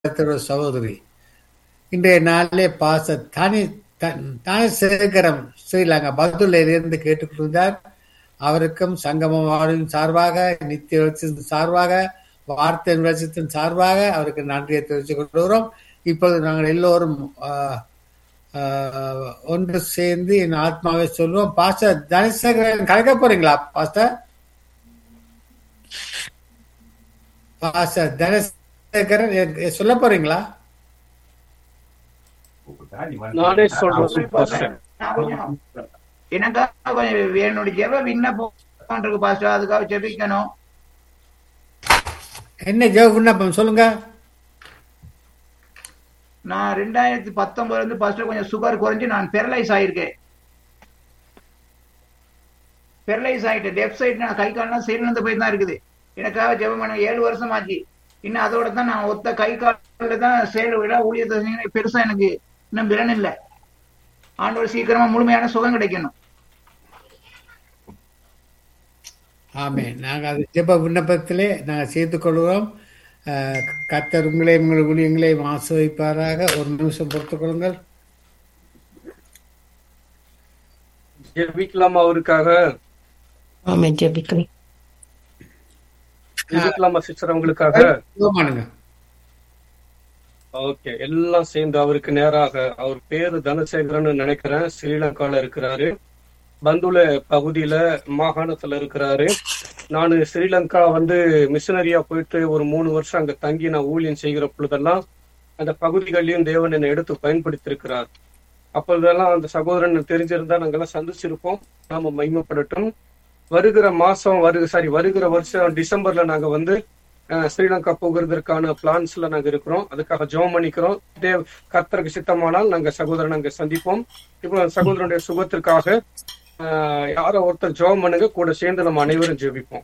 கர்த்தரோட சகோதரி இன்றைய நாளிலே பாச தனி தானே சேகரம் ஸ்ரீலங்கா பதுலையிலிருந்து கேட்டுக்கொண்டிருந்தார் அவருக்கும் சங்கம வாழ்வின் சார்பாக நித்திய வெளிச்சத்தின் சார்பாக வார்த்தை வெளிச்சத்தின் சார்பாக அவருக்கு நன்றியை தெரிவித்துக் கொள்கிறோம் இப்பொழுது நாங்கள் எல்லோரும் ஆஹ், ஆஹ், ஒன்று சேர்ந்து என் ஆத்மாவை சொல்லுவோம் பாஸ்டர் தனசேகரன் கலக்க போறீங்களா பாஸ்டர் பாஸ்டர் தனசேகரன் எ- சொல்ல போறீங்களா நானே சொல்றேன் பாஸ்டர். நான் கொஞ்சம் எனக்காக கொஞ்சம் என்னுடைய ஜெப விண்ணப்பம் இருக்கு பாஸ்டர் அதுக்காக ஜெபிக்கணும் என்ன ஜெவ விண்ணப்பம் சொல்லுங்க நான் ரெண்டாயிரத்தி பத்தொன்பதுல இருந்து பாஸ்டர் கொஞ்சம் சுகர் குறைஞ்சு நான் பெரலைஸ் ஆயிருக்கேன் பெரலைஸ் ஆயிட்டேன் லெஃப்ட் சைடு நான் கை கால்லாம் செயலிழந்து போய் தான் இருக்குது எனக்காக ஜெபம் பண்ண ஏழு வருஷம் ஆச்சு இன்னும் அதோட தான் நான் ஒத்த கை காலில் தான் செயல் விட ஊழியத்தை செஞ்சேன். பெருசா எனக்கு இன்னும் பிறன் இல்லை ஆண்டவர் சீக்கிரமா முழுமையான சுகம் கிடைக்கணும் ஆமே நாங்கள் அது ஜெப விண்ணப்பத்திலே நாங்கள் சேர்த்துக் கொள்கிறோம் அஹ், கர்த்தர் உங்களையும் உங்கள் ஊழியங்களையும் ஆசிர்வதிப்பாராக ஒரு நிமிஷம் பொறுத்துக் கொள்ளுங்கள் ஜெபிக்கலாமா அவருக்காக ஆமென் ஜெபிக்கிறேன் ஜெபிக்கலாமா சிஸ்டர் அவங்களுக்காக ஜெபமானுங்க ஓகே எல்லாம் சேர்ந்து அவருக்கு நேராக அவர் பேரு தனசேகரன் நினைக்கிறேன் ஸ்ரீலங்கால இருக்கிறாரு பந்துல பகுதியில மாகாணத்துல இருக்கிறாரு நான் ஸ்ரீலங்கா வந்து மிஷனரியா போயிட்டு ஒரு மூணு வருஷம் அங்க தங்கி நான் ஊழியம் செய்கிற பொழுதெல்லாம் அந்த பகுதிகளிலும் தேவன் என்னை எடுத்து பயன்படுத்தியிருக்கிறார் அப்பொழுதெல்லாம் அந்த சகோதரன் தெரிஞ்சிருந்தா நாங்கெல்லாம் சந்திச்சிருப்போம் நாம மகிமைப்படட்டும் வருகிற மாசம் வருக சாரி வருகிற வருஷம் டிசம்பர்ல நாங்க வந்து அஹ், ஸ்ரீலங்கா போகிறதற்கான பிளான்ஸ்ல நாங்க இருக்கிறோம் அதுக்காக ஜெபம் பண்ணிக்கிறோம் தேவ் கர்த்தருக்கு சித்தமானால் நாங்க சகோதரன் அங்க சந்திப்போம் இப்போ அந்த சகோதரனுடைய சுகத்திற்காக அஹ், யாரோ ஒருத்தர் ஜெபம் பண்ணுங்க கூட சேர்ந்து நம்ம அனைவரும் ஜெபிப்போம்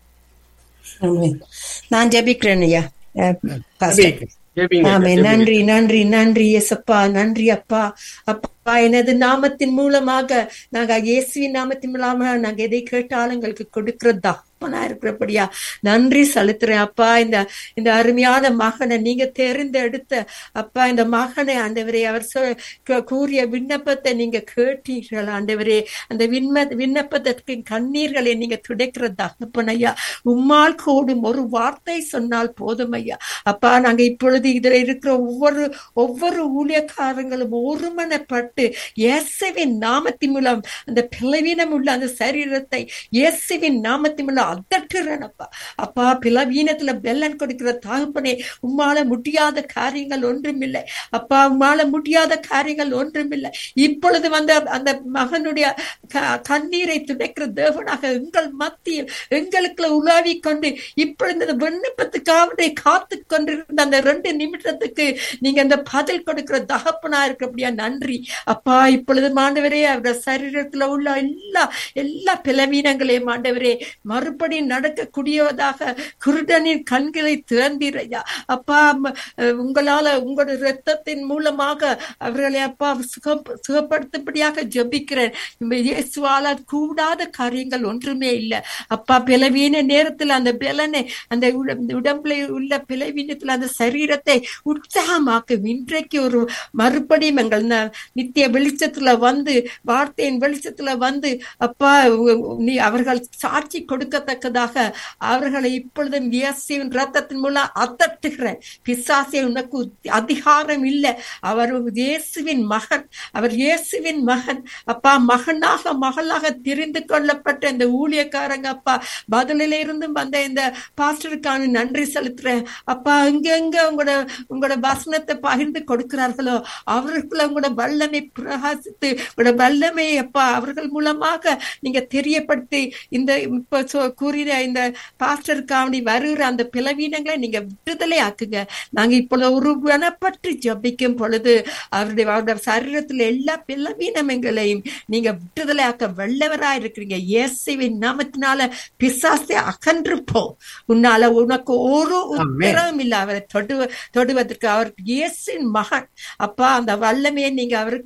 ஆமென் நான் ஜெபிக்கிறேன் ஐயா அஹ், பாஸ்டர். ஜெபிங்க. ஜெபிங்க ஆமே ஜெபிங்க. நன்றி நன்றி நன்றி எசப்பா நன்றி அப்பா அப்பா எனது நாமத்தின் மூலமாக நாங்க இயேசுவின் நாமத்தின் மூலமாக நாங்க எதை கேட்டாலும் எங்களுக்கு கொடுக்கிறதா அப்பனா இருக்கிறபடியா நன்றி செலுத்துறேன் அப்பா இந்த இந்த அருமையான மகனை நீங்க தேர்ந்தெடுத்த அப்பா இந்த மகனை ஆண்டவரே அவர் சொ- கு- கூறிய விண்ணப்பத்தை நீங்க கேட்டீர்கள் ஆண்டவரே அந்த விண்ண விண்ணப்பத்திற்கு கண்ணீர்களை நீங்க துடைக்கிறதா அப்பனையா உம்மால் கூடும் ஒரு வார்த்தை சொன்னால் போதும் ஐயா அப்பா நாங்க இப்பொழுது இதுல இருக்கிற ஒவ்வொரு ஒவ்வொரு ஊழியக்காரங்களும் ஒருமனப்பட்டு இயேசுவின் நாமத்தின் மூலம் அந்த பிளவீனம் உள்ள அந்த சரீரத்தை இயேசுவின் நாமத்தின் மூலம் அதட்டுறேன் அப்பா அப்பா பிளவீனத்துல பெல்லன் கொடுக்கிற தகப்பனே உம்மால முடியாத காரியங்கள் ஒன்றுமில்லை அப்பா உம்மால முடியாத காரியங்கள் ஒன்றுமில்லை இப்பொழுது வந்து அந்த மகனுடைய க- கண்ணீரை துடைக்கிற தேவனாக எங்கள் மத்தியில் எங்களுக்குள்ள உலாவி கொண்டு இப்பொழுது இந்த விண்ணப்பத்துக்காக காத்து கொண்டிருந்த அந்த ரெண்டு நிமிடத்துக்கு நீங்க அந்த பதில் கொடுக்கிற தகப்பனா இருக்கிறபடியா நன்றி அப்பா இப்பொழுது மாண்டவரே அவருடைய சரீரத்துல உள்ள எல்லா எல்லா பிளவீனங்களையும் ஆண்டவரே மறுபடியும் நடக்கக்கூடியதாக குருடனின் கண்களை திறந்தீரையா அப்பா ம- அஹ் உங்களால உங்களுடைய இரத்தத்தின் மூலமாக அவர்களை அப்பா சுகம் சுகப்படுத்தும்படியாக ஜெபிக்கிறேன் இந்த இயேசுவால கூடாத காரியங்கள் ஒன்றுமே இல்லை அப்பா பிளவீன நேரத்துல அந்த பிளனை அந்த உட- உடம்புல உள்ள பிளவீனத்துல அந்த சரீரத்தை உற்சாகமாக்கு இன்றைக்கு ஒரு மறுபடியும் எங்கள் ந- நித்திய வெளிச்சத்துல வந்து வார்த்தையின் வெளிச்சத்துல வந்து அப்பா உ- உ- நீ அவர்கள் சாட்சி கொடுக்கத்தக்கதாக அவர்களை இப்பொழுதும் இயேசுவின் ரத்தத்தின் மூலம் அதட்டுகிறேன் பிசாசே உனக்கு உத்- அதிகாரம் இல்லை அவர் இயேசுவின் மகன் அவர் இயேசுவின் மகன் அப்பா மகனாக மகளாக தெரிந்து கொள்ளப்பட்ட இந்த ஊழியக்காரங்க அப்பா பதிலில இருந்தும் வந்த இந்த பாஸ்டருக்கான நன்றி செலுத்துறேன் அப்பா எங்கெங்க உங்களோட உங்களோட வசனத்தை பகிர்ந்து கொடுக்கிறார்களோ அவர்களுக்குள்ள உங்களோட வல்லமை பிரகாசித்து உங்களோட வல்லமை அப்பா அவர்கள் மூலமாக நீங்க தெரியப்படுத்தி இந்த இப்ப சொ- கூறின இந்த பாஸ்டருக்காவணி வருகிற அந்த பிளவீனங்களை நீங்க விடுதலை ஆக்குங்க நாங்க இப்பொழுது ஒரு வனப்பட்டு ஜபிக்கும் பொழுது அவருடைய அவருடைய சரீரத்துல எல்லா பிளவீனங்களையும் நீங்க விடுதலை ஆக்க வல்லவரா இருக்கிறீங்க இயேசுவின் நாமத்தினால பிசாசை அகன்று போ உன்னால உனக்கு ஒரு உத்தரவும் இல்லை அவரை தொடு தொடுவதற்கு அவர் இயேசுவின் மகன் அப்பா அந்த வல்லமையை நீங்க அவருக்கு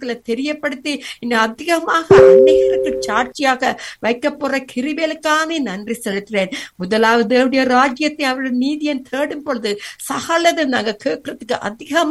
அநேகருக்குள்ள தெரியப்படுத்தி இன்னும் அதிகமாக அநேகருக்கு சாட்சியாக வைக்க போற கிருபேலுக்கான நன்றி செலுத்துறேன் முதலாவது தேவனுடைய ராஜ்யத்தை அவருடைய நீதியை தேடும் பொழுது சகலது நாங்க கேட்கறதுக்கு அதிகமா